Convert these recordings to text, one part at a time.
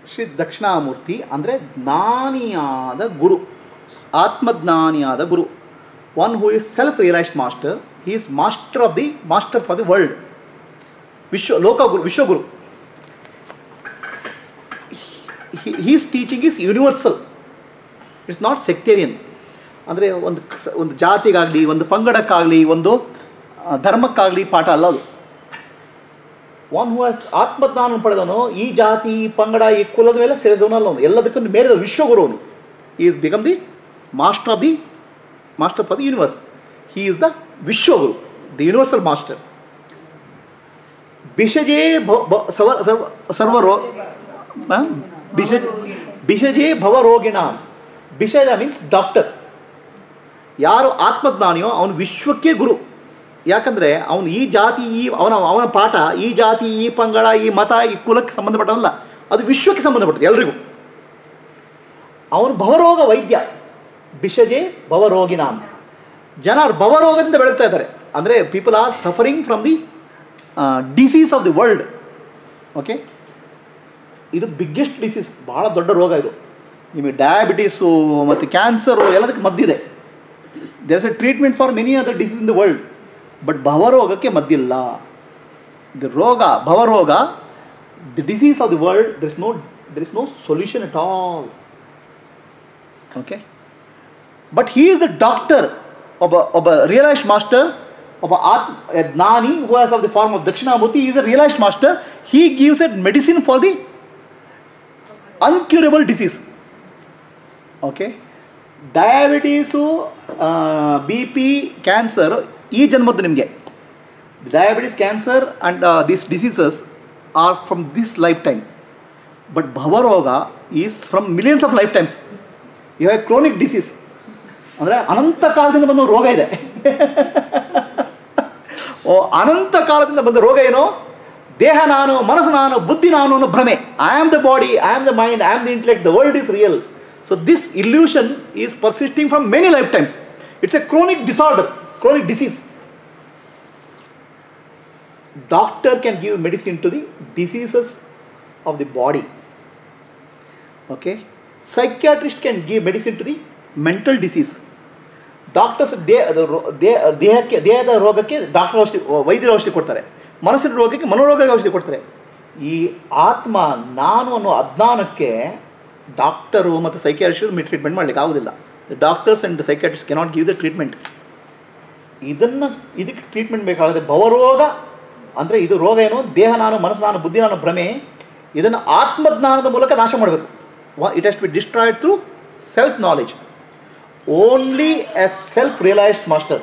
ಶ್ರೀ ದಕ್ಷಿಣಾಮೂರ್ತಿ ಅಂದರೆ ಜ್ಞಾನಿಯಾದ ಗುರು ಆತ್ಮಜ್ಞಾನಿಯಾದ ಗುರು one who is self realised master he is master of the master for the world ವಿಶ್ವ ಲೋಕಗುರು ವಿಶ್ವಗುರು his teaching is universal it's not sectarian ಅಂದರೆ ಒಂದು ಕ- ಒಂದು ಜಾತಿಗಾಗಲಿ ಒಂದು ಪಂಗಡಕ್ಕಾಗಲಿ ಒಂದು ಆ, ಧರ್ಮಕ್ಕಾಗಲಿ ಪಾಠ ಅಲ್ಲ ಅದು ಒನ್ ಹೂ ಹಸ್ ಆತ್ಮಜ್ಞಾನ ಪಡೆದವನು ಈ ಜಾತಿ ಈ ಪಂಗಡ ಈ ಕುಲದ ಮೇಲೆ ಸೇರಿದವನಲ್ಲ ಅವನು ಎಲ್ಲದಕ್ಕೂ ಮೇಲಿದ ವಿಶ್ವಗುರು ಅವನು is become the master of the master for the universe he is the ವಿಶ್ವಗುರು ದಿ ಯೂನಿವರ್ಸಲ್ ಮಾಸ್ಟರ್ ಬಿಷಜೇ ಭ- ಭ- ಸವ ಸರ್ವ ಸರ್ವರೋ ಆ? ಬಿಷಜ್ ಬಿಷಜೇ ಭವರೋಗಿಣ ಬಿಷಜ ಮೀನ್ಸ್ ಡಾಕ್ಟರ್ ಯಾರು ಆತ್ಮಜ್ಞಾನಿಯೋ ಅವನು ವಿಶ್ವಕ್ಕೆ ಗುರು ಯಾಕಂದರೆ ಅವನು ಈ ಜಾತಿ ಈ ಅವನ ಅವನ ಪಾಠ ಈ ಜಾತಿ ಈ ಪಂಗಡ ಈ ಮತ ಈ ಕುಲಕ್ಕೆ ಸಂಬಂಧಪಟ್ಟಲ್ಲ ಅದು ವಿಶ್ವಕ್ಕೆ ಸಂಬಂಧಪಟ್ಟದ್ದು ಎಲ್ರಿಗೂ ಅವನು ಭವರೋಗ ವೈದ್ಯ ಬಿಷಜೆ ಭವರೋಗಿನಾಮ್ ಜನ ಭವರೋಗದಿಂದ ಬೆಳಗ್ತಾ ಇದ್ದಾರೆ ಅಂದರೆ people are suffering from the disease of the world okay ಇದು ಬಿಗ್ಗೆಸ್ಟ್ ಡಿಸೀಸ್ ಭಾಳ ದೊಡ್ಡ ರೋಗ ಇದು ನಿಮಗೆ ಡಯಾಬಿಟೀಸು ಮತ್ತು ಕ್ಯಾನ್ಸರು ಎಲ್ಲದಕ್ಕೆ ಮದ್ದಿದೆ there is a treatment for many other disease in the world but ಭವರೋಗಕ್ಕೆ ಮದ್ದಿಲ್ಲ ದಿ ರೋಗ ಭವರೋಗ the disease of the world there is no there is no solution at all okay but he is the doctor ಒಬ್ಬ ಒಬ್ಬ realised master ಒಬ್ಬ ಆತ್ಮ a ಜ್ಞಾನಿ who has of the form of Dakshinamurthy is a realised master he gives a medicine for the incurable disease okay diabetes B P cancer ಈ ಜನ್ಮದ್ದು ನಿಮಗೆ diabetes cancer and this diseases are from this lifetime but ಭವರೋಗ is from millions of lifetimes you have chronic disease ಅಂದರೆ ಅನಂತ ಕಾಲದಿಂದ ಬಂದ ರೋಗ ಇದೆ ಓ ಅನಂತ ಕಾಲದಿಂದ ಬಂದ ರೋಗ ಏನು ದೇಹ ನಾನು ಮನಸ್ಸು ನಾನು ಬುದ್ಧಿ ನಾನು ಅನ್ನೋ ಭ್ರಮೆ I am the body I am the mind I am the intellect the world is real so this illusion is persisting from many lifetimes it's a chronic disorder chronic disease doctor can give medicine to the diseases of the body okay psychiatrist can give medicine to the mental disease doctors they ಅದು ರೋ- ದೇ ದೇಹಕ್ಕೆ ದೇಹದ ರೋಗಕ್ಕೆ doctor ಔಷಧಿ ವೈದ್ಯರ ಔಷಧಿ ಕೊಡ್ತಾರೆ ಮನಸ್ಸಿನ ರೋಗಕ್ಕೆ ಮನೋರೋಗಕ್ಕೆ ಔಷಧಿ ಕೊಡ್ತಾರೆ ಈ ಆತ್ಮ ನಾನು ಅನ್ನೋ ಅಜ್ಞಾನಕ್ಕೆ ಡಾಕ್ಟರು ಮತ್ತು ಸೈಕ್ಯಾಟ್ರಿಸ್ಟ್ ಟ್ರೀಟ್ಮೆಂಟ್ ಮಾಡಲಿಕ್ಕೆ ಆಗೋದಿಲ್ಲ doctors and psychiatrist cannot give the treatment ಇದನ್ನು ಇದಕ್ಕೆ ಟ್ರೀಟ್ಮೆಂಟ್ ಬೇಕಾಗುತ್ತೆ ಭವರೋಗ ಅಂದರೆ ಇದು ರೋಗ ಏನು ದೇಹ ನಾನು ಮನಸ್ಸು ನಾನು ಬುದ್ಧಿ ನಾನು ಭ್ರಮೆ ಇದನ್ನು ಆತ್ಮಜ್ಞಾನದ ಮೂಲಕ ನಾಶ ಮಾಡಬೇಕು it has to be destroyed through self knowledge only a self realised master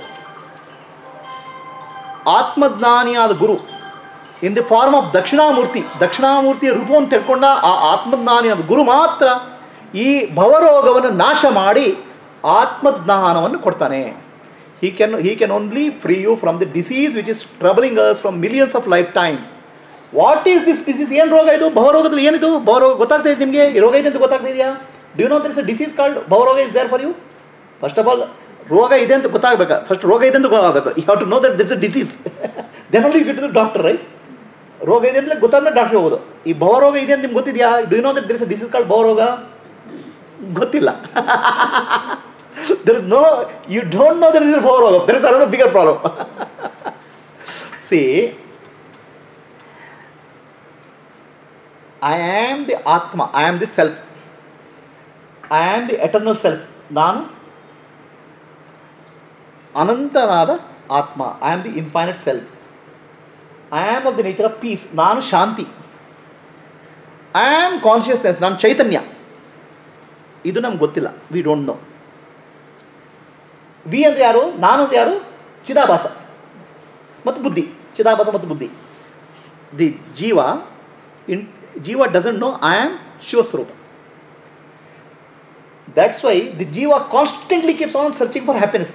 ಆತ್ಮಜ್ಞಾನಿಯಾದ ಗುರು in the form of Dakshinamurthy ದಕ್ಷಿಣಾಮೂರ್ತಿಯ ರೂಪವನ್ನು ತೆಡ್ಕೊಂಡ ಆ ಆತ್ಮಜ್ಞಾನಿಯಾದ ಗುರು ಮಾತ್ರ ಈ ಭವರೋಗವನ್ನು ನಾಶ ಮಾಡಿ ಆತ್ಮಜ್ಞಾನವನ್ನು ಕೊಡ್ತಾನೆ he can he can only free you from the disease which is troubling us from millions of lifetimes what is this disease ಏನು ರೋಗ ಇದು ಭವರೋಗದಲ್ಲಿ ಏನಿದು ಭವರೋಗ ಗೊತ್ತಾಗ್ತಾ ಇದೆ ನಿಮಗೆ ಈ ರೋಗ ಇದೆ ಅಂತ ಗೊತ್ತಾಗ್ತಾ ಇದೆಯಾ do you know there is a disease called ಭವರೋಗ is there for you first of all ರೋಗ ಇದೆ ಅಂತ ಗೊತ್ತಾಗಬೇಕಾ ಫಸ್ಟ್ ರೋಗ ಇದೆ ಅಂತ ಗೊತ್ತಾಗಬೇಕು you have to know that this a disease then only you to doctor right ರೋಗ ಇದೆ ಅಂತ ಗೊತ್ತಾದ್ರೆ ಡಾಕ್ಟರ್ ಹೋಗೋದು ಈ ಭವರೋಗ ಇದೆ ಅಂತ ನಿಮ್ಗೆ ಗೊತ್ತಿದೆಯಾ do you know that this a disease called ಭವರೋಗ ಗೊತ್ತಿಲ್ಲ there is no you don't know there is a power there is another bigger problem see i am the atma i am the self i am the eternal self ನಾನು ಅನಂತನಾದ ಆತ್ಮ I am the infinite self I am of the nature of peace ನಾನು ಶಾಂತಿ I am consciousness ನಾನು ಚೈತನ್ಯ ಇದು ನಮ್ಗೆ ಗೊತ್ತಿಲ್ಲ we don't know V ಅಂದರೆ ಯಾರು ನಾನು ಅಂದರೆ ಯಾರು ಚಿದಾಭಾಸ ಮತ್ತು ಬುದ್ಧಿ ಚಿದಾಭಾಸ ಮತ್ತು ಬುದ್ಧಿ ದಿ ಜೀವ ಇನ್ ಜೀವ ಡಸಂಟ್ ನೋ ಐ ಆಮ್ ಶಿವಸ್ವರೂಪ ದ್ಯಾಟ್ಸ್ ವೈ ದಿ ಜೀವ constantly keeps on searching for happiness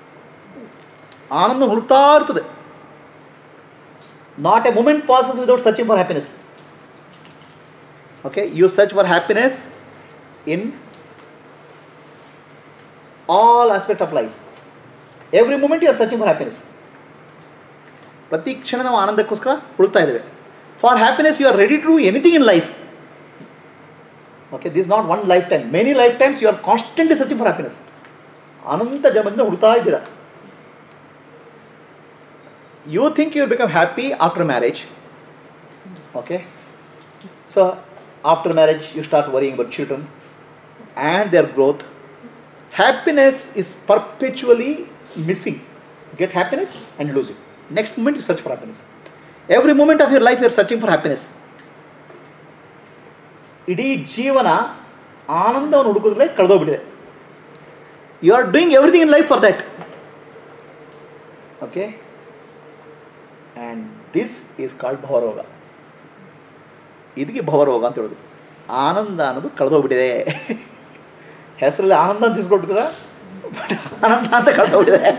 ಆನಂದ ಹುಡುಕ್ತಾ ಇರ್ತದೆ not a moment passes without searching for happiness okay you search for happiness in all aspect of life. Every moment you are searching for happiness. ಪ್ರತಿ ಕ್ಷಣ ನಾವು ಆನಂದಕ್ಕೋಸ್ಕರ ಹುಡುಕ್ತಾ ಇದ್ದೇವೆ for happiness you are ready to do anything in life okay this not one lifetime many lifetimes you are constantly searching for happiness ಅನಂತ ಜನ್ಮದಿಂದ ಹುಡ್ತಾ ಇದ್ದೀರಾ you think you become happy after marriage okay so after marriage you start worrying about children and their growth happiness is perpetually missing get happiness and lose it next moment you search for happiness every moment of your life you are searching for happiness ಇಡೀ ಜೀವನ ಆನಂದವನ್ನು ಹುಡುಕೋದ್ರಲ್ಲೇ ಕಳೆದೋಗ್ಬಿಟ್ಟಿದೆ you are doing everything in life for that okay and this is called ಭವರೋಗ ಇದಕ್ಕೆ ಭವರೋಗ ಅಂತ ಹೇಳೋದು ಆನಂದ ಅನ್ನೋದು ಕಳೆದೋಗ್ಬಿಟ್ಟಿದೆ ಹೆಸರಲ್ಲಿ ಆನಂದ ಅಂತ ಇಸ್ಕೊಳ್ತದ ಬಟ್ ಆನಂದ ಅಂತ ಕಳೆದೋಗ್ಬಿಟ್ಟಿದೆ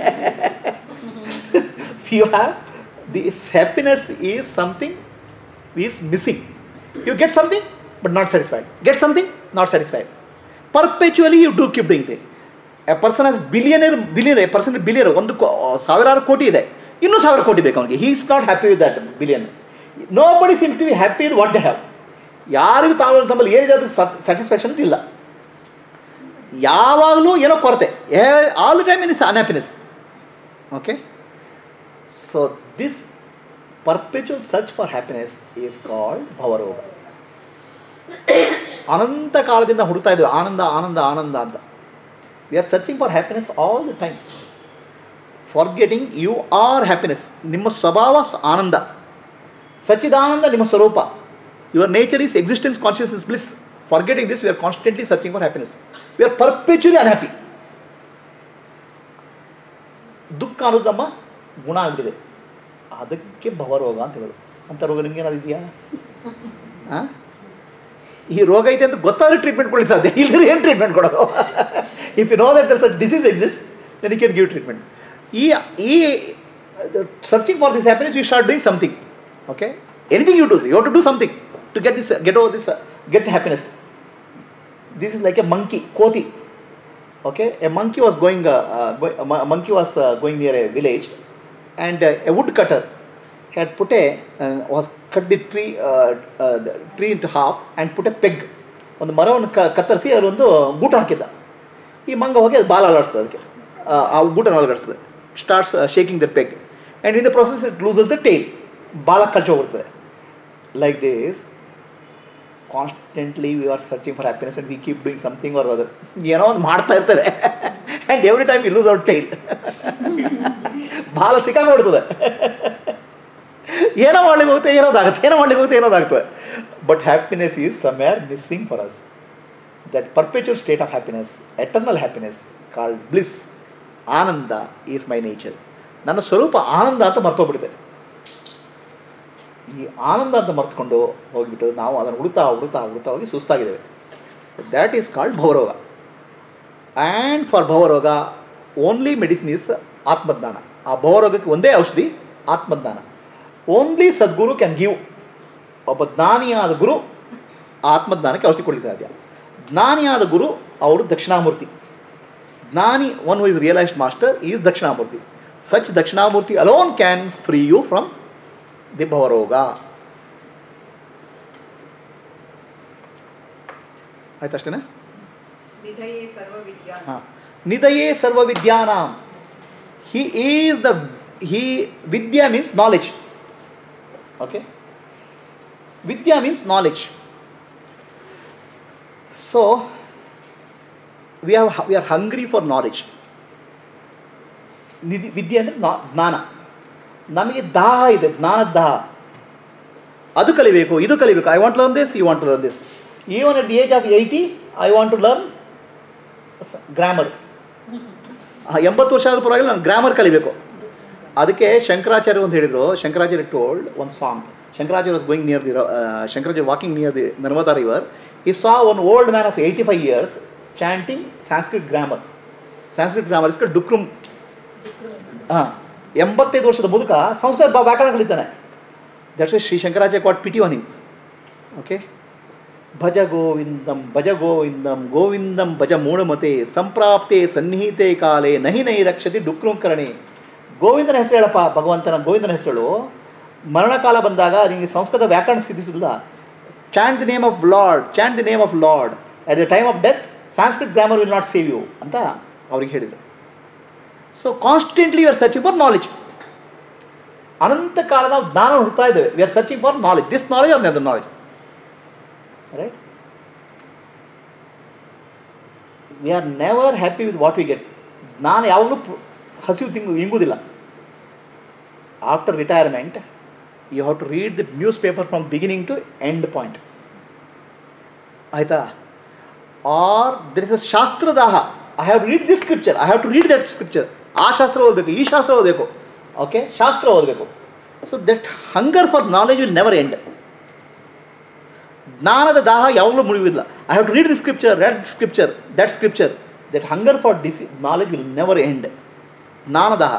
you have this happiness is something is missing you get something but not satisfied get something not satisfied perpetually you do keep doing thing a person as billionaire billionaire a person billionaire ಒಂದು ಕೋ- ಸಾವಿರಾರು ಕೋಟಿ ಇದೆ ಇನ್ನೂ ಸಾವಿರ ಕೋಟಿ ಬೇಕು ಅವನಿಗೆ he is not happy with that billion nobody seem to be happy with what they have ಯಾರಿಗೂ ತಾವು ತಮ್ಮಲ್ಲಿ ಏನಿದೆ ಅದು ಸ್ಯಾಟಿಸ್ಫ್ಯಾಕ್ಷನ್ ಇಲ್ಲ ಯಾವಾಗಲೂ ಏನೋ ಕೊರತೆ all the time in is unhappiness okay so this perpetual search for happiness is called ಭವರೋಗ ಅನಂತ ಕಾಲದಿಂದ ಹುಡುಕ್ತಾ ಇದ್ದೀವಿ ಆನಂದ ಆನಂದ ಆನಂದ ಅಂತ we are searching for happiness all the time forgetting you are happiness ನಿಮ್ಮ ಸ್ವಭಾವ ಸ- ಆನಂದ ಸಚ್ಚಿದಾನಂದ ನಿಮ್ಮ ಸ್ವರೂಪ your nature is existence consciousness bliss forgetting this we are constantly searching for happiness we are perpetually unhappy ದುಃಖ ಅನ್ನೋದು ನಮ್ಮ ಗುಣ ಆಗಿಬಿಟ್ಟಿದೆ ಅದಕ್ಕೆ ಭವರೋಗ ಅಂತ ಹೇಳೋದು ಅಂಥ ರೋಗ ನಿಮ್ಗೇನಾದ್ರು ಇದೆಯಾ ಹಾಂ ಈ ರೋಗ ಇದೆ ಅಂತ ಗೊತ್ತಾದ್ರೆ ಟ್ರೀಟ್ಮೆಂಟ್ ಕೊಡಲಿಕ್ಕೆ ಸಾಧ್ಯ ಇಲ್ಲದ್ರೆ ಏನು ಟ್ರೀಟ್ಮೆಂಟ್ ಕೊಡೋದು if you know that there such disease exist then you can give treatment ಈ ಈ searching for this happiness you start doing something okay anything you does you to do something to get this get over this get happiness this is like a monkey ಕೋತಿ okay a monkey was going uh, uh, go- a mon- monkey was uh, going near a village and uh, a woodcutter had put a uh, was cut the tree uh, uh, the tree into half and put a peg ಒಂದು ಮರವನ್ನು ಕ ಕತ್ತರಿಸಿ ಅದರೊಂದು ಗೂಟ ಹಾಕಿದ್ದ ಈ ಮಂಗ ಹೋಗಿ ಅದು ಬಾಲ ಅಲಾಡಿಸ್ತದೆ ಅದಕ್ಕೆ ಆ, ಆ ಗೂಟನ ಅಲಗಾಡಿಸ್ತದೆ starts shaking the peg and in the process it loses the tail ಬಾಲ ಕಳ್ಚಿ ಹೋಗ್ಬಿಡ್ತದೆ like this constantly we are searching for happiness and we keep doing something or other ಏನೋ ಒಂದು ಮಾಡ್ತಾ ಇರ್ತೇವೆ and every time we lose out tail ಭಾಳ ಸಿಕ್ಕಾಗ್ಬಿಡ್ತದೆ ಏನೋ ಮಾಡ್ಲಿಕ್ಕೆ ಹೋಗುತ್ತೆ ಏನೋದಾಗುತ್ತೆ ಏನೋ ಮಾಡ್ಲಿಕ್ಕೆ ಹೋಗುತ್ತೆ ಏನೋದಾಗ್ತದೆ but happiness is somewhere missing for us that perpetual state of happiness eternal happiness called bliss ananda is my nature ನನ್ನ ಸ್ವರೂಪ ಆನಂದ ಅಂತ ಮರ್ತೋಗ್ಬಿಟ್ಟಿದೆ ಈ ಆನಂದ ಅಂತ ಮರ್ತ್ಕೊಂಡು ಹೋಗಿಬಿಟ್ಟು ನಾವು ಅದನ್ನು ಹುಡುಕ್ತಾ ಹುಡುಕ್ತಾ ಹುಡುಕ್ತಾ ಹೋಗಿ ಸುಸ್ತಾಗಿದ್ದೇವೆ that is called bhavaroga and for bhavaroga only medicine is atmajnana ಆ ಭವರೋಗಕ್ಕೆ ಒಂದೇ ಔಷಧಿ ಆತ್ಮಜ್ಞಾನ ಓನ್ಲಿ ಸದ್ಗುರು ಕ್ಯಾನ್ ಗಿವ್ ಒಬ್ಬ ಜ್ಞಾನಿಯಾದ ಗುರು ಆ ಆತ್ಮಜ್ಞಾನಕ್ಕೆ ಔಷಧಿ ಕೊಡಲಿಕ್ಕೆ ಸಾಧ್ಯ ಜ್ಞಾನಿಯಾದ ಗುರು ಅವರು ದಕ್ಷಿಣಾಮೂರ್ತಿ ಜ್ಞಾನಿ one who is realized master is Dakshinamurthy such Dakshinamurthy alone can free you from the bhavaroga ಆಯ್ತು ಅಷ್ಟೇನಾ ನಿಧಯೇ ಸರ್ವವಿದ್ಯಾ ಹಾಂ ನಿಧಯೇ ಸರ್ವವಿದ್ಯಾನಾಂ he is the he vidya means knowledge okay vidya means knowledge so we have we are hungry for knowledge ನಿಧಿ ವಿದ್ಯೆ ಅಂದರೆ ನಾ ಜ್ಞಾನ ನಮಗೆ ದಾಹ ಇದೆ ಜ್ಞಾನದ ದಾಹ ಅದು ಕಲಿಬೇಕು ಇದು ಕಲಿಬೇಕು I want learn this you want learn this even at the age of eighty I want to learn grammar ಎಂಬತ್ತು ವರ್ಷ ಆದ ಪರವಾಗಿಲ್ಲ ನಾನು ಗ್ರಾಮರ್ ಕಲಿಬೇಕು ಅದಕ್ಕೆ ಶಂಕರಾಚಾರ್ಯ ಅಂತ ಹೇಳಿದರು ಶಂಕರಾಚಾರ್ಯ ಟೋಲ್ಡ್ ಒಂದು song Shankaracharya was going near the Shankaracharya walking near the Narmada river he saw one old man of eighty five years chanting Sanskrit grammar Sanskrit grammar ಇಸ್ಕೊಂಡು ಡುಕ್ರುಮ್ ಹಾಂ ಎಂಬತ್ತೈದು ವರ್ಷದ ಮುದುಕ ಸಂಸ್ಕೃತ ಬಾ- ವ್ಯಾಕರಣ ಕಲಿತಾನೆ that's Shri Shankaracharya caught pity on him okay ಭಜ ಗೋವಿಂದಂ ಭಜ ಗೋವಿಂದಂ ಗೋವಿಂದಂ ಭಜ ಮೂಢಮತೆ ಸಂಪ್ರಾಪ್ತೆ ಸನ್ನಿಹಿತೆ ಕಾಲೇ ನಹಿ ನಹಿ ರಕ್ಷತಿ ಡುಕ್ರುಂಕರಣೆ ಗೋವಿಂದನ ಹೆಸರು ಹೇಳಪ್ಪ ಭಗವಂತನ ಗೋವಿಂದನ ಹೆಸರು ಮರಣಕಾಲ ಬಂದಾಗ ನಿಮಗೆ ಸಂಸ್ಕೃತ ವ್ಯಾಕರಣ ಸಿದ್ಧಿಸೋದಿಲ್ಲ chant the name of lord chant the name of lord at the time of death Sanskrit grammar will not save you ಅಂತ ಅವ್ರಿಗೆ ಹೇಳಿದರು so constantly you are searching for knowledge ಅನಂತ ಕಾಲ ನಾವು ಜ್ಞಾನ ಹುಡ್ತಾ ಇದ್ದೇವೆ we are searching for knowledge this knowledge or other knowledge right we are never happy with what we get ನಾನು ಯಾವಾಗಲೂ ಪ್- ಹಸಿವು ತಿಂಗು ಇಂಗುವುದಿಲ್ಲ after retirement you have to read the news paper from beginning to end point ಆಯಿತಾ or there is a ಶಾಸ್ತ್ರದಾಹ I have read this scripture I have to read that scripture ಆ ಶಾಸ್ತ್ರ ಓದಬೇಕು ಈ ಶಾಸ್ತ್ರ ಓದಬೇಕು ಓಕೆ ಶಾಸ್ತ್ರ ಓದಬೇಕು so that hunger for knowledge will never end ಜ್ಞಾನದ ದಾಹ ಯಾವಾಗಲೂ ಮುಳುಗುವುದಿಲ್ಲ I have to read the scripture read scripture that scripture that hunger for ಡಿಸಿ ನಾಲೆಜ್ ವಿಲ್ ನೆವರ್ ಎಂಡ್ ಜ್ಞಾನದಾಹ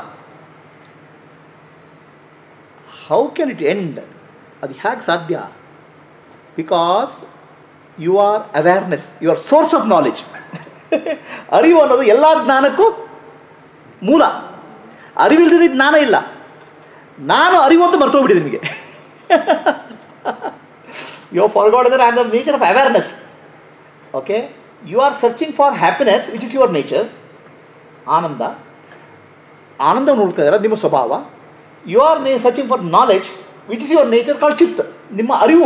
ಹೌ ಕ್ಯಾನ್ ಇಟ್ ಎಂಡ್ ಅದು ಹೇಗೆ ಸಾಧ್ಯ because you are awareness you are source of knowledge ಅರಿವು ಅನ್ನೋದು ಎಲ್ಲ ಜ್ಞಾನಕ್ಕೂ ಮೂಲ ಅರಿವಿಲ್ಲದೆ ಜ್ಞಾನ ಇಲ್ಲ ನಾನು ಅರಿವು ಅಂತ ಮರ್ತೋಗ್ಬಿಟ್ಟಿದೆ ನಿಮಗೆ ಯು ಫಾರ್ಗಾಡ್ ಅಂದರೆ I am the nature of awareness okay you are searching for happiness which is your nature ananda ಆನಂದವನ್ನು ಹುಡುಕ್ತಾ ಇದ್ದಾರೆ ನಿಮ್ಮ ಸ್ವಭಾವ ಯು ಆರ್ ನೇ searching for knowledge which is your nature called chit ನಿಮ್ಮ ಅರಿವು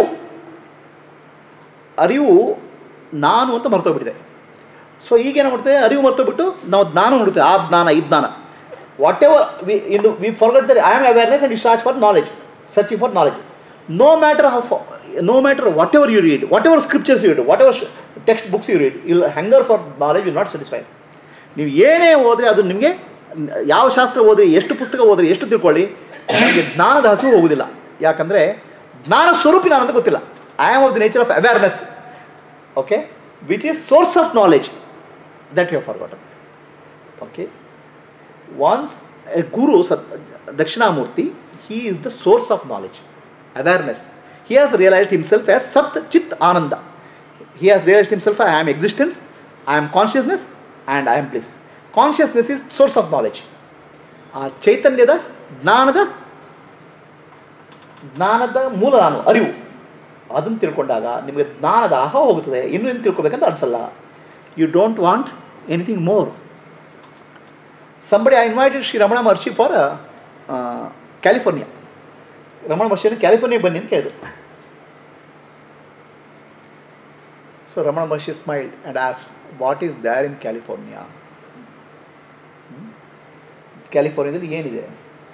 ಅರಿವು ನಾನು ಅಂತ ಮರ್ತೋಗ್ಬಿಟ್ಟಿದೆ ಸೊ ಈಗೇನು ಮಾಡ್ತೇವೆ ಅರಿವು ಮರ್ತೋಗ್ಬಿಟ್ಟು ನಾವು ಜ್ಞಾನ ನೋಡ್ತೇವೆ ಆ ಜ್ಞಾನ ಈ ಜ್ಞಾನ whatever we in we forgot there I am awareness and you search for knowledge searching for knowledge no matter ಹಫ್ no matter whatever you read whatever scriptures you read whatever text books you read ಇಲ್ hunger for knowledge will not satisfy ನೀವು ಏನೇ ಓದ್ರಿ ಅದು ನಿಮಗೆ ಯಾವ ಶಾಸ್ತ್ರ ಓದ್ರಿ ಎಷ್ಟು ಪುಸ್ತಕ ಓದ್ರಿ ಎಷ್ಟು ತಿಳ್ಕೊಳ್ಳಿ ನಿಮಗೆ ಜ್ಞಾನದ ಹಸಿವು ಹೋಗುವುದಿಲ್ಲ ಯಾಕಂದರೆ ಜ್ಞಾನ ಸ್ವರೂಪಿ ನಾನು ಅಂತ ಗೊತ್ತಿಲ್ಲ I am of the nature of awareness okay which is source of knowledge that you forgotten okay once a guru ಸತ್ Dakshinamurthy he is the source of knowledge awareness he has realized himself as sat chit ananda he has realized himself I am existence I am consciousness and I am bliss consciousness is source of knowledge ಆ ಚೈತನ್ಯದ ಜ್ಞಾನದ ಜ್ಞಾನದ ಮೂಲ ನಾನು ಅರಿವು ಅದನ್ನು ತಿಳ್ಕೊಂಡಾಗ ನಿಮಗೆ ಜ್ಞಾನದ ಆಹ ಹೋಗುತ್ತದೆ ಇನ್ನೂ ಏನು ತಿಳ್ಕೊಬೇಕಂತ ಅನಿಸಲ್ಲ you don't want anything more somebody I invited Shri Ramana Maharshi for California ರಮಣ ಮಹರ್ಷಿಯನ್ನು ಕ್ಯಾಲಿಫೋರ್ನಿಯಾ ಬನ್ನಿ ಅಂತ ಕೇಳಿದ್ರು so Ramana Maharshi smiled and as what is there in California ಕ್ಯಾಲಿಫೋರ್ನಿಯಾದಲ್ಲಿ ಏನಿದೆ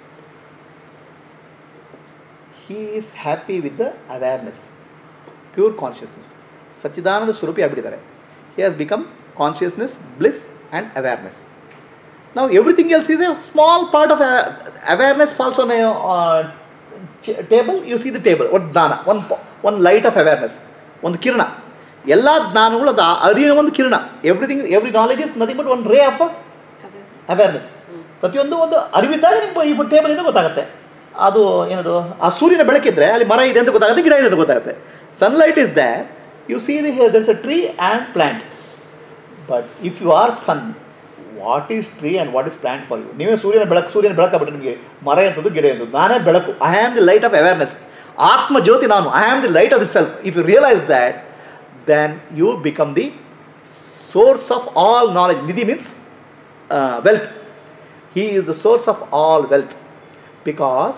he is happy with the awareness pure consciousness ಸಚ್ಚಿದಾನಂದ ಸ್ವರೂಪಿ ಆಗಿಬಿಟ್ಟಿದ್ದಾರೆ he has become consciousness bliss and awareness ನಾವು everything else is a small part of awareness falls on table you see the table ಒಂದು ಜ್ಞಾನ ಒಂದು ಒಂದು ಲೈಟ್ ಆಫ್ ಅವೇರ್ನೆಸ್ ಒಂದು ಕಿರಣ ಎಲ್ಲ ಜ್ಞಾನಗಳು ಅದು ಅರಿವಿನ ಒಂದು ಕಿರಣ everything every knowledge is nothing but one ray of awareness ಪ್ರತಿಯೊಂದು ಒಂದು ಅರಿವಿದ್ದಾಗ ನಿಮ್ಮ ಈ ಟೇಬಲಿಂದ ಗೊತ್ತಾಗುತ್ತೆ ಅದು ಏನದು ಆ ಸೂರ್ಯನ ಬೆಳಕಿದ್ರೆ ಅಲ್ಲಿ ಮರ ಇದೆ ಅಂತ ಗೊತ್ತಾಗುತ್ತೆ ಗಿಡ ಇದೆ ಅಂತ ಗೊತ್ತಾಗುತ್ತೆ sunlight is that you see the there's a tree and plant but if you are sun what is tree and what is plant for you ನೀವೇ ಸೂರ್ಯನ ಬೆಳಕು ಸೂರ್ಯನ ಬೆಳಕಾಗ್ಬಿಟ್ಟು ನಿಮಗೆ ಮರ ಎಂಥದ್ದು ಗಿಡ ಎಂಥದ್ದು ನಾನೇ ಬೆಳಕು I am the light of awareness ಆತ್ಮ ಜ್ಯೋತಿ ನಾನು I am the light of the self if you realize that then you become the source of all knowledge nidhi means wealth he is the source of all wealth because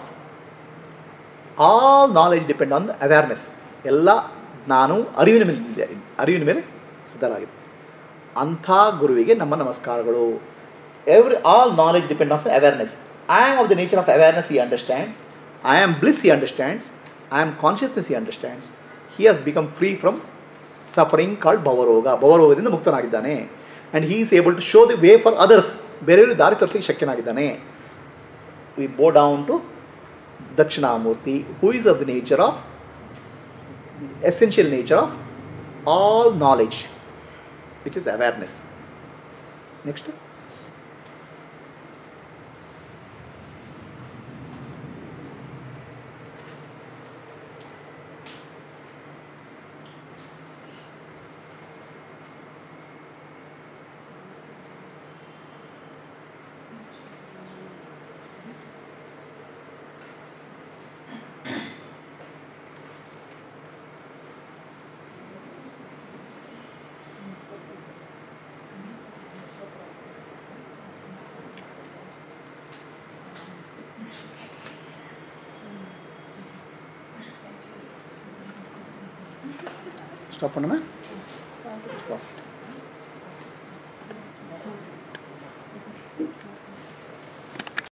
all knowledge depend on the awareness ಎಲ್ಲ ನಾನು ಅರಿವಿನ ಮೇಲೆ ಅರಿವಿನ ಮೇಲೆ ನಿರ್ಧಾರವಾಗಿದೆ ಅಂಥ ಗುರುವಿಗೆ ನಮ್ಮ ನಮಸ್ಕಾರಗಳು every all knowledge depend on awareness I am of the nature of awareness he understands I am bliss he understands I am consciousness he understands he has become free from suffering called bhavaroga ಭವರೋಗದಿಂದ ಮುಕ್ತನಾಗಿದ್ದಾನೆ and he is able to show the way for others ಬೇರೆಯವರು ದಾರಿ ತೋರಿಸಲಿಕ್ಕೆ ಶಕ್ಯನಾಗಿದ್ದಾನೆ we bow down to Dakshinamurthy who is of the nature of essential nature of all knowledge which is awareness next stop ಮಾಡೋಣ pass